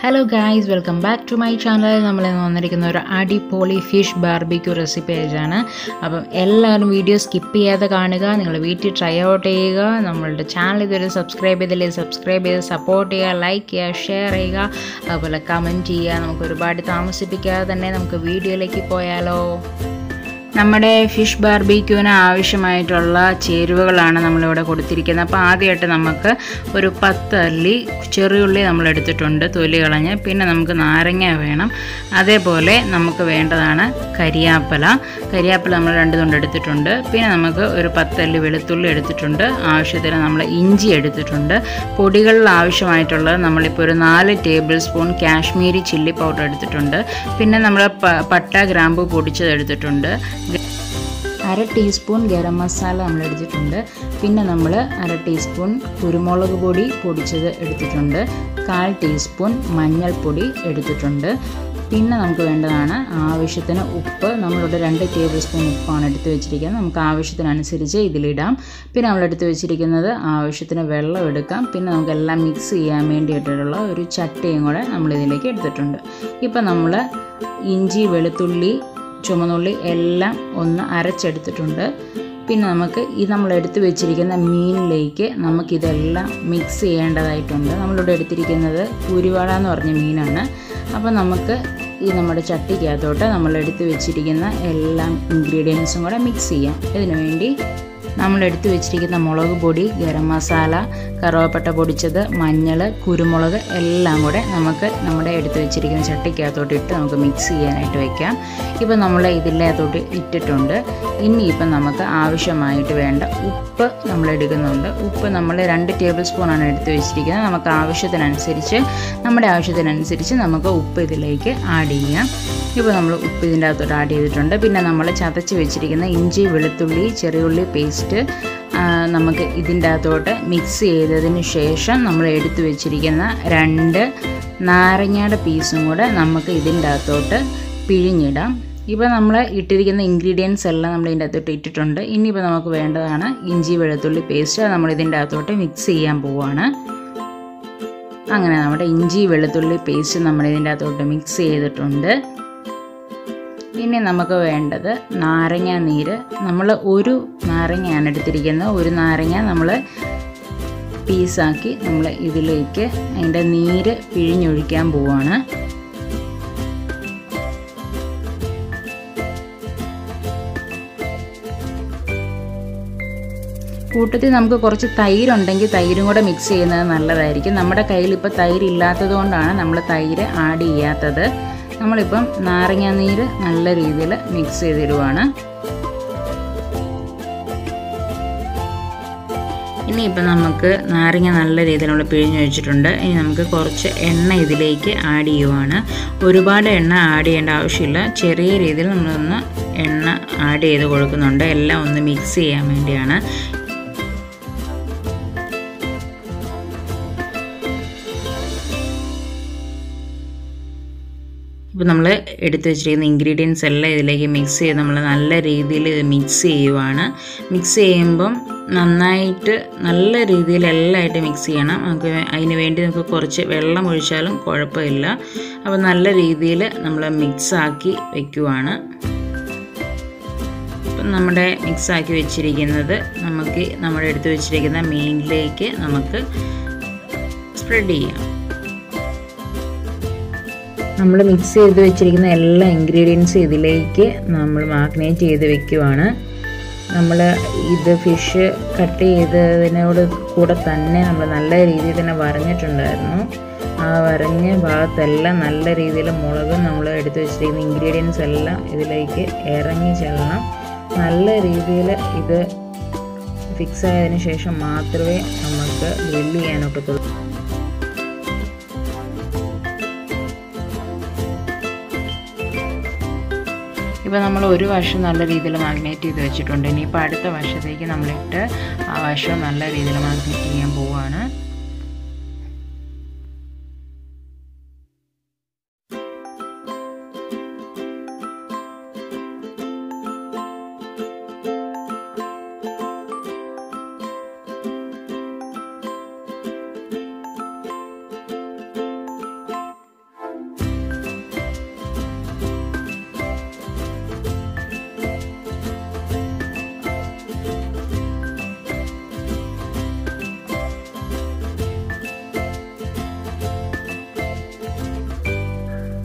hello guys welcome back to my channel നമ്മൾ ഇന്ന് വന്നിരിക്കുന്ന ഒരു അടിപൊളി ഫിഷ് ബാർബിക്യൂ റെസിപ്പി ആയിട്ടാണ് അപ്പം എല്ലാവരും വീഡിയോ സ്കിപ്പ് ചെയ്യാതെ കാണുക നിങ്ങൾ വീട്ടിൽ ട്രൈ ഔട്ട് ചെയ്യുക നമ്മളുടെ ചാനൽ ഇതുവരെ സബ്സ്ക്രൈബ് ചെയ്തില്ലേ സബ്സ്ക്രൈബ് ചെയ്ത് സപ്പോർട്ട് ചെയ്യുക ലൈക്ക് ചെയ്യുക ഷെയർ ചെയ്യുക അതുപോലെ കമൻറ്റ് ചെയ്യുക നമുക്ക് ഒരുപാട് താമസിപ്പിക്കാതെ തന്നെ നമുക്ക് വീഡിയോയിലേക്ക് പോയാലോ നമ്മുടെ ഫിഷ് ബാർബിക്യൂവിന് ആവശ്യമായിട്ടുള്ള ചേരുവകളാണ് നമ്മളിവിടെ കൊടുത്തിരിക്കുന്നത് അപ്പോൾ ആദ്യമായിട്ട് നമുക്ക് ഒരു പത്ത് അല്ലി ചെറിയുള്ളി നമ്മൾ എടുത്തിട്ടുണ്ട് തൊലി കളഞ്ഞ് പിന്നെ നമുക്ക് നാരങ്ങ വേണം അതേപോലെ നമുക്ക് വേണ്ടതാണ് കരിയാപ്പല കരിയാപ്പല നമ്മൾ രണ്ട് തുണ്ട് എടുത്തിട്ടുണ്ട് പിന്നെ നമുക്ക് ഒരു പത്തല്ലി വെളുത്തുള്ളി എടുത്തിട്ടുണ്ട് ആവശ്യത്തിന് നമ്മൾ ഇഞ്ചി എടുത്തിട്ടുണ്ട് പൊടികളിൽ ആവശ്യമായിട്ടുള്ളത് നമ്മളിപ്പോൾ ഒരു നാല് tablespoon Kashmiri chilli powder എടുത്തിട്ടുണ്ട് പിന്നെ നമ്മൾ പട്ട ഗ്രാമ്പു പൊടിച്ചത് എടുത്തിട്ടുണ്ട് അര ടീസ്പൂൺ ഗരം മസാല നമ്മൾ എടുത്തിട്ടുണ്ട് പിന്നെ നമ്മൾ അര ടീസ്പൂൺ കുരുമുളക് പൊടി പൊടിച്ചത് എടുത്തിട്ടുണ്ട് കാൽ ടീസ്പൂൺ മഞ്ഞൾപ്പൊടി എടുത്തിട്ടുണ്ട് പിന്നെ നമുക്ക് വേണ്ടതാണ് ആവശ്യത്തിന് ഉപ്പ് നമ്മളിവിടെ രണ്ട് ടേബിൾ സ്പൂൺ ഉപ്പാണ് എടുത്ത് വെച്ചിരിക്കുന്നത് നമുക്ക് ആവശ്യത്തിനനുസരിച്ച് ഇതിലിടാം പിന്നെ നമ്മൾ എടുത്ത് വെച്ചിരിക്കുന്നത് ആവശ്യത്തിന് വെള്ളം എടുക്കാം പിന്നെ നമുക്കെല്ലാം മിക്സ് ചെയ്യാൻ വേണ്ടിയിട്ടുള്ള ഒരു ചട്ടയും കൂടെ നമ്മളിതിലേക്ക് എടുത്തിട്ടുണ്ട് ഇപ്പം നമ്മൾ ഇഞ്ചി വെളുത്തുള്ളി ചുമന്നുള്ളി എല്ലാം ഒന്ന് അരച്ചെടുത്തിട്ടുണ്ട് പിന്നെ നമുക്ക് ഈ നമ്മൾ എടുത്തു വെച്ചിരിക്കുന്ന മീനിലേക്ക് നമുക്കിതെല്ലാം മിക്സ് ചെയ്യേണ്ടതായിട്ടുണ്ട് നമ്മളിവിടെ എടുത്തിരിക്കുന്നത് കൂരിവാള എന്ന് പറഞ്ഞ മീനാണ് അപ്പോൾ നമുക്ക് ഈ നമ്മുടെ ചട്ടിക്കകത്തോട്ട് നമ്മൾ എടുത്തു വെച്ചിരിക്കുന്ന എല്ലാ ഇൻഗ്രീഡിയൻസും കൂടെ മിക്സ് ചെയ്യാം ഇതിനു വേണ്ടി നമ്മൾ എടുത്തു വെച്ചിരിക്കുന്ന മുളക് പൊടി ഗരം മസാല കറുവപ്പട്ട പൊടിച്ചത് മഞ്ഞൾ കുരുമുളക് എല്ലാം കൂടെ നമുക്ക് നമ്മുടെ എടുത്തു വെച്ചിരിക്കുന്ന ചട്ടിക്കകത്തോട്ട് ഇട്ട് നമുക്ക് മിക്സ് ചെയ്യാനായിട്ട് വെക്കാം ഇപ്പോൾ നമ്മൾ ഇതിലകത്തോട്ട് ഇട്ടിട്ടുണ്ട് ഇനിയിപ്പം നമുക്ക് ആവശ്യമായിട്ട് വേണ്ട ഉപ്പ് നമ്മൾ എടുക്കുന്നുണ്ട് ഉപ്പ് നമ്മൾ രണ്ട് ടേബിൾ സ്പൂണാണ് എടുത്തു വെച്ചിരിക്കുന്നത് നമുക്ക് ആവശ്യത്തിനനുസരിച്ച് നമ്മുടെ ആവശ്യത്തിനനുസരിച്ച് നമുക്ക് ഉപ്പ് ഇതിലേക്ക് ആഡ് ചെയ്യാം ഇപ്പോൾ നമ്മൾ ഉപ്പ് ഇതിൻ്റെ അകത്തോട്ട് ആഡ് ചെയ്തിട്ടുണ്ട് പിന്നെ നമ്മൾ ചതച്ച് വെച്ചിരിക്കുന്ന ഇഞ്ചി വെളുത്തുള്ളി ചെറിയുള്ളി പേസ്റ്റ് നമുക്ക് ഇതിൻ്റെ അകത്തോട്ട് മിക്സ് ചെയ്തതിന് ശേഷം നമ്മൾ എടുത്തു വെച്ചിരിക്കുന്ന രണ്ട് നാരങ്ങയുടെ പീസും കൂടെ നമുക്ക് ഇതിൻ്റെ അകത്തോട്ട് പിഴിഞ്ഞിടാം ഇപ്പോൾ നമ്മൾ ഇട്ടിരിക്കുന്ന ഇൻഗ്രീഡിയൻസ് എല്ലാം നമ്മൾ ഇതിൻ്റെ അകത്തോട്ട് ഇട്ടിട്ടുണ്ട് ഇനിയിപ്പോൾ നമുക്ക് വേണ്ടതാണ് ഇഞ്ചി വെളുത്തുള്ളി പേസ്റ്റ് നമ്മൾ ഇതിൻ്റെ അകത്തോട്ട് മിക്സ് ചെയ്യാൻ പോവുകയാണ് അങ്ങനെ നമ്മുടെ ഇഞ്ചി വെളുത്തുള്ളി പേസ്റ്റ് നമ്മൾ ഇതിൻ്റെ അകത്തോട്ട് മിക്സ് ചെയ്തിട്ടുണ്ട് ഇനി നമുക്ക് വേണ്ടത് നാരങ്ങ നീര് നമ്മൾ ഒരു നാരങ്ങയാണ് എടുത്തിരിക്കുന്നത് ഒരു നാരങ്ങ നമ്മൾ പീസാക്കി നമ്മൾ ഇതിലേക്ക് അതിൻ്റെ നീര് പിഴിഞ്ഞൊഴിക്കാൻ പോവാണ് കൂട്ടത്തിൽ നമുക്ക് കുറച്ച് തൈരുണ്ടെങ്കിൽ തൈരും കൂടെ മിക്സ് ചെയ്യുന്നത് നല്ലതായിരിക്കും നമ്മുടെ കയ്യിൽ ഇപ്പോൾ തൈര് ഇല്ലാത്തത് കൊണ്ടാണ് നമ്മൾ തൈര് ആഡ് ചെയ്യാത്തത് നമ്മളിപ്പം നാരങ്ങ നീര് നല്ല രീതിയിൽ മിക്സ് ചെയ്തിടുവാണ് ഇനിയിപ്പം നമുക്ക് നാരങ്ങ നല്ല രീതിയിൽ നമ്മൾ പിഴിഞ്ഞ് വെച്ചിട്ടുണ്ട് ഇനി നമുക്ക് കുറച്ച് എണ്ണ ഇതിലേക്ക് ആഡ് ചെയ്യുവാണ് ഒരുപാട് എണ്ണ ആഡ് ചെയ്യേണ്ട ആവശ്യമില്ല ചെറിയ രീതിയിൽ നമ്മളൊന്ന് എണ്ണ ആഡ് ചെയ്ത് കൊടുക്കുന്നുണ്ട് എല്ലാം ഒന്ന് മിക്സ് ചെയ്യാൻ വേണ്ടിയാണ് ഇപ്പോൾ നമ്മൾ എടുത്തു വെച്ചിരിക്കുന്ന ഇൻഗ്രീഡിയൻസ് എല്ലാം ഇതിലേക്ക് മിക്സ് ചെയ്ത് നമ്മൾ നല്ല രീതിയിൽ ഇത് മിക്സ് ചെയ്യുവാണ് മിക്സ് ചെയ്യുമ്പം നന്നായിട്ട് നല്ല രീതിയിൽ എല്ലാമായിട്ട് മിക്സ് ചെയ്യണം നമുക്ക് അതിന് വേണ്ടി നമുക്ക് കുറച്ച് വെള്ളം ഒഴിച്ചാലും കുഴപ്പമില്ല അപ്പോൾ നല്ല രീതിയിൽ നമ്മൾ മിക്സാക്കി വയ്ക്കുവാണ് ഇപ്പം നമ്മുടെ മിക്സാക്കി വെച്ചിരിക്കുന്നത് നമുക്ക് നമ്മുടെ എടുത്തു വെച്ചിരിക്കുന്ന മീനിലേക്ക് നമുക്ക് സ്പ്രെഡ് ചെയ്യാം നമ്മൾ മിക്സ് ചെയ്ത് വെച്ചിരിക്കുന്ന എല്ലാ ഇൻഗ്രീഡിയൻസും ഇതിലേക്ക് നമ്മൾ മാഗ്നേറ്റ് ചെയ്ത് വെക്കുവാണ് നമ്മൾ ഇത് ഫിഷ് കട്ട് ചെയ്തതിനോട് കൂടെ തന്നെ നമ്മൾ നല്ല രീതിയിൽ തന്നെ വരഞ്ഞിട്ടുണ്ടായിരുന്നു ആ വരഞ്ഞ ഭാഗത്തെല്ലാം നല്ല രീതിയിൽ മുളകും നമ്മൾ എടുത്തു വെച്ചിരിക്കുന്ന ഇൻഗ്രീഡിയൻസ് എല്ലാം ഇതിലേക്ക് ഇറങ്ങി ചെല്ലണം നല്ല രീതിയിൽ ഇത് ഫിക്സ് ആയതിനു ശേഷം മാത്രമേ നമുക്ക് ഗ്രില്ല് ചെയ്യാനൊക്കത്തുള്ളൂ ഇപ്പോൾ നമ്മൾ ഒരു വശം നല്ല രീതിയിൽ മാഗ്നേറ്റ് ചെയ്ത് വെച്ചിട്ടുണ്ട് ഇനിയിപ്പോൾ അടുത്ത വശത്തേക്ക് നമ്മളിട്ട് ആ വശം നല്ല രീതിയിൽ മാഗ്നേറ്റ് ചെയ്യാൻ പോവുകയാണ്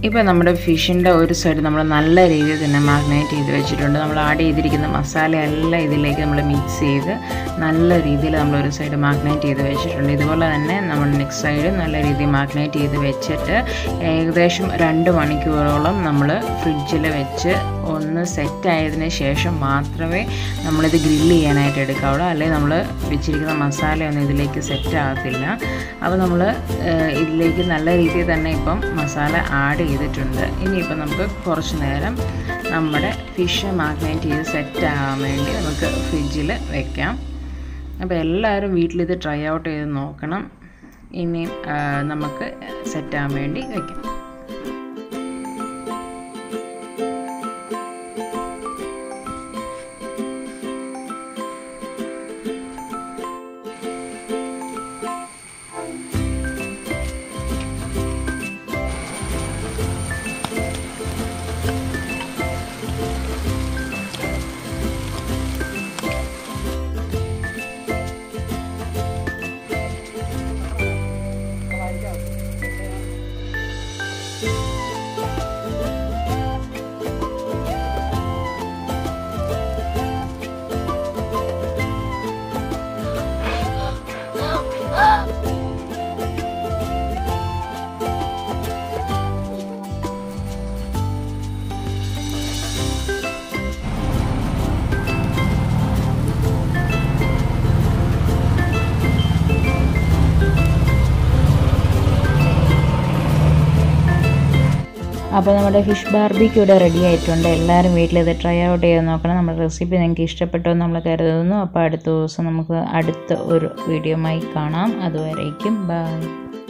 ഇപ്പോൾ നമ്മുടെ ഫിഷിൻ്റെ ഒരു സൈഡ് നമ്മൾ നല്ല രീതിയിൽ തന്നെ മാഗ്നേറ്റ് ചെയ്ത് വെച്ചിട്ടുണ്ട് നമ്മൾ ആഡ് ചെയ്തിരിക്കുന്ന മസാലയെല്ലാം ഇതിലേക്ക് നമ്മൾ മിക്സ് ചെയ്ത് നല്ല രീതിയിൽ നമ്മൾ ഒരു സൈഡ് മാഗ്നേറ്റ് ചെയ്ത് വെച്ചിട്ടുണ്ട് ഇതുപോലെ തന്നെ നമ്മൾ നെക്സ്റ്റ് സൈഡ് നല്ല രീതിയിൽ മാഗ്നേറ്റ് ചെയ്ത് വെച്ചിട്ട് ഏകദേശം രണ്ട് മണിക്കൂറോളം നമ്മൾ ഫ്രിഡ്ജിൽ വെച്ച് ഒന്ന് സെറ്റ് ആയതിനു ശേഷം മാത്രമേ നമ്മളിത് ഗ്രില്ല് ചെയ്യാനായിട്ട് എടുക്കാവുള്ളൂ അല്ലെങ്കിൽ നമ്മൾ വെച്ചിരിക്കുന്ന മസാലയൊന്നും ഇതിലേക്ക് സെറ്റ് ആകത്തില്ല അപ്പോൾ നമ്മൾ ഇതിലേക്ക് നല്ല രീതിയിൽ തന്നെ ഇപ്പം മസാല ആഡ് ചെയ്തിട്ടുണ്ട് ഇനിയിപ്പോൾ നമുക്ക് കുറച്ച് നേരം നമ്മുടെ ഫിഷ് മാഗ്നേറ്റ് ചെയ്ത് സെറ്റ് ആകാൻ വേണ്ടി നമുക്ക് ഫ്രിഡ്ജിൽ വെക്കാം അപ്പോൾ എല്ലാവരും വീട്ടിലിത് ട്രൈ ഔട്ട് ചെയ്ത് നോക്കണം ഇനി നമുക്ക് സെറ്റ് ആകാൻ വേണ്ടി വെക്കാം അപ്പോൾ നമ്മുടെ ഫിഷ് ബാർബിക്ക് ഇവിടെ റെഡി ആയിട്ടുണ്ട് എല്ലാവരും വീട്ടിൽ ഇത് ട്രൈ ഔട്ട് ചെയ്ത് നോക്കണം നമ്മുടെ റെസിപ്പി നിങ്ങൾക്ക് ഇഷ്ടപ്പെട്ടോ എന്ന് നമ്മൾ കരുതുന്നു അപ്പോൾ അടുത്ത ദിവസം നമുക്ക് അടുത്ത ഒരു വീഡിയോയുമായി കാണാം അതുവരേക്കും ബൈ